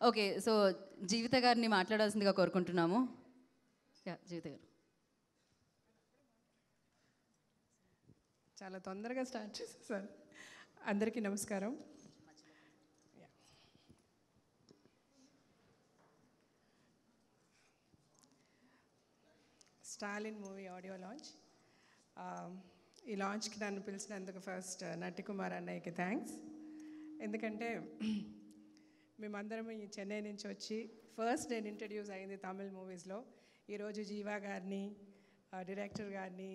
okay so జీవిత గారిని మాట్లాడాల్సిందిగా కోరుకుంటున్నాము యా జీవిత గారు చాలా తొందరగా స్టార్ట్ చేసేసారు అందరికీ నమస్కారం స్టాలిన్ మూవీ ఆడియో లాంచ్ ఈ లాంచ్కి నన్ను పిలిచినందుకు ఫస్ట్ నటి కుమార్ అన్నయ్యకి థ్యాంక్స్ ఎందుకంటే మేమందరం ఈ చెన్నై నుంచి వచ్చి ఫస్ట్ నేను ఇంట్రడ్యూస్ అయింది తమిళ్ మూవీస్లో ఈరోజు జీవా గారిని డైరెక్టర్ గారిని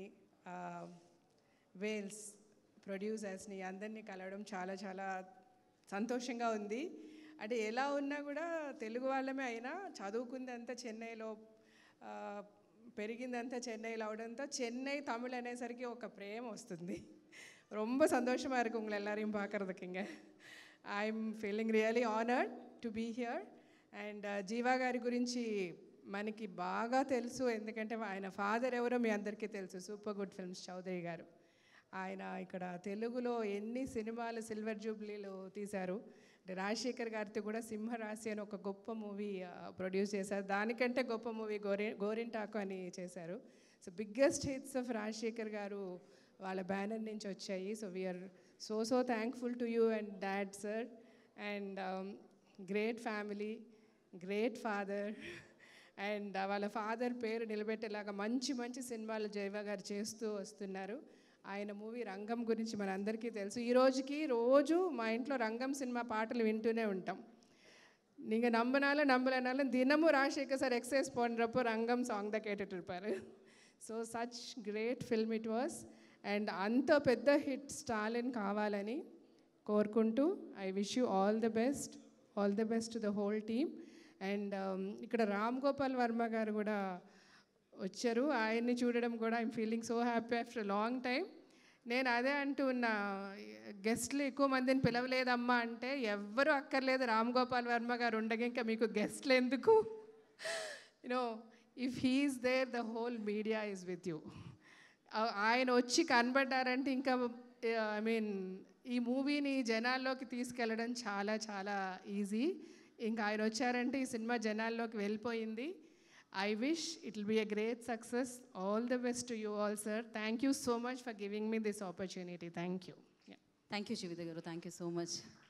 వేల్స్ ప్రొడ్యూసర్స్ని అందరినీ కలవడం చాలా చాలా సంతోషంగా ఉంది అంటే ఎలా ఉన్నా కూడా తెలుగు వాళ్ళమే అయినా చదువుకుందంతా చెన్నైలో ఆ, పెరిగిందంతా చెన్నైలో అవడంతో చెన్నై తమిళ్ అనేసరికి ఒక ప్రేమ వస్తుంది ரொம்ப சந்தோஷமாக இருக்கு உங்களை எல்லாரையும் பார்க்குறதுக்குங்க I'm feeling really honoured to be here and Jeeva గారి గురించి మనకి బాగా తెలుసు ఎందుకంటే ఆయన ఫాదర్ ఎవరో మీ అందరికీ తెలుసు సూపర్ గుడ్ ఫిల్మ్స్ చౌదరి గారు ఆయన ఇక్కడ తెలుగులో ఎన్ని సినిమాలు సిల్వర్ జూబ్లీలు తీశారు అంటే రాజశేఖర్ గారితో కూడా సింహరాశి అని ఒక గొప్ప మూవీ ప్రొడ్యూస్ చేశారు దానికంటే గొప్ప మూవీ గోరి గోరింటాకు అని చేశారు so biggest hits of Rajasekhar garu వాళ్ళ బ్యానర్ నుంచి వచ్చాయి so we are so so thankful to you and dad sir and great family great father and వాళ్ళ ఫాదర్ పేరు నిలబెట్టేలాగా మంచి మంచి సినిమాలు జైవ గారు చేస్తూ వస్తున్నారు ఆయన మూవీ రంగం గురించి మన అందరికీ తెలుసు ఈ రోజుకి రోజు మా ఇంట్లో రంగం సినిమా పాటలు వింటూనే ఉంటాం நீங்கள் நம்பினாலும் நம்பலைனாலும் தினமும் ராஜசேகர் சார் எக்ஸசைஸ் பண்ணுறப்போ ரங்கம் சாங் தான் கேட்டுட்டு இருப்பாரு so such great film it was and అంత పెద్ద హిట్ స్టాలిన్ కావాలని కోరుకుంటూ I wish you all the best all the best to the whole team and ఇక్కడ రామ్ గోపాల్ వర్మ గారు కూడా వచ్చారు ఆయన్ని చూడడం కూడా I'm feeling so happy after long time నేను అదే అంటూ ఉన్న గెస్ట్లు ఎక్కువ మందిని పిలవలేదమ్మా అంటే ఎవ్వరూ అక్కర్లేదు రామ్ గోపాల్ వర్మ గారు ఉండగా ఇంకా మీకు గెస్ట్లు ఎందుకు you know if he's there the whole media is with you ఆయన వచ్చి కనబడ్డారంటే ఇంకా ఐ మీన్ ఈ మూవీని జనాల్లోకి తీసుకెళ్ళడం చాలా చాలా ఈజీ ఇంకా ఆయన వచ్చారంటే ఈ సినిమా జనాల్లోకి వెళ్ళిపోయింది I wish it will be a great success all the best to you all sir thank you so much for giving me this opportunity thank you thank you Jeevitha garu thank you so much